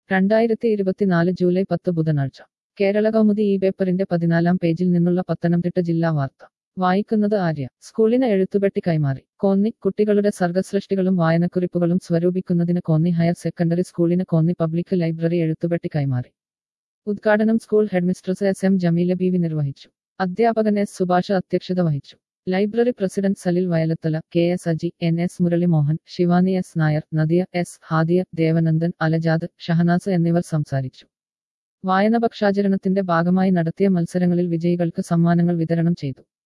രണ്ടായിരത്തി ഇരുപത്തിനാല് ജൂലൈ പത്ത് ബുധനാഴ്ച കേരള കൗമുദി ഈ പേപ്പറിന്റെ പതിനാലാം പേജിൽ നിന്നുള്ള പത്തനംതിട്ട ജില്ലാ വാർത്ത വായിക്കുന്നത് ആര്യ സ്കൂളിന് എഴുത്തുപെട്ടി കൈമാറി കോന്നി കുട്ടികളുടെ സർഗസൃഷ്ടികളും വായനക്കുറിപ്പുകളും സ്വരൂപിക്കുന്നതിന് കോന്നി ഹയർ സെക്കൻഡറി സ്കൂളിന് കോന്നി പബ്ലിക് ലൈബ്രറി എഴുത്തുപെട്ടി കൈമാറി ഉദ്ഘാടനം school headmistress S M Jameela Beevi നിർവഹിച്ചു അധ്യാപകൻ എസ് സുഭാഷ അധ്യക്ഷത വഹിച്ചു library president Salil Vayalathala K S Aji N S Muralimohan Shivani S Nair Nadiya S Hadiya Devanandan Alajad Shahanas എന്നിവർ സംസാരിച്ചു വായനപക്ഷാചരണത്തിന്റെ ഭാഗമായി നടത്തിയ മത്സരങ്ങളിൽ വിജയികൾക്ക് സമ്മാനങ്ങൾ വിതരണം ചെയ്തു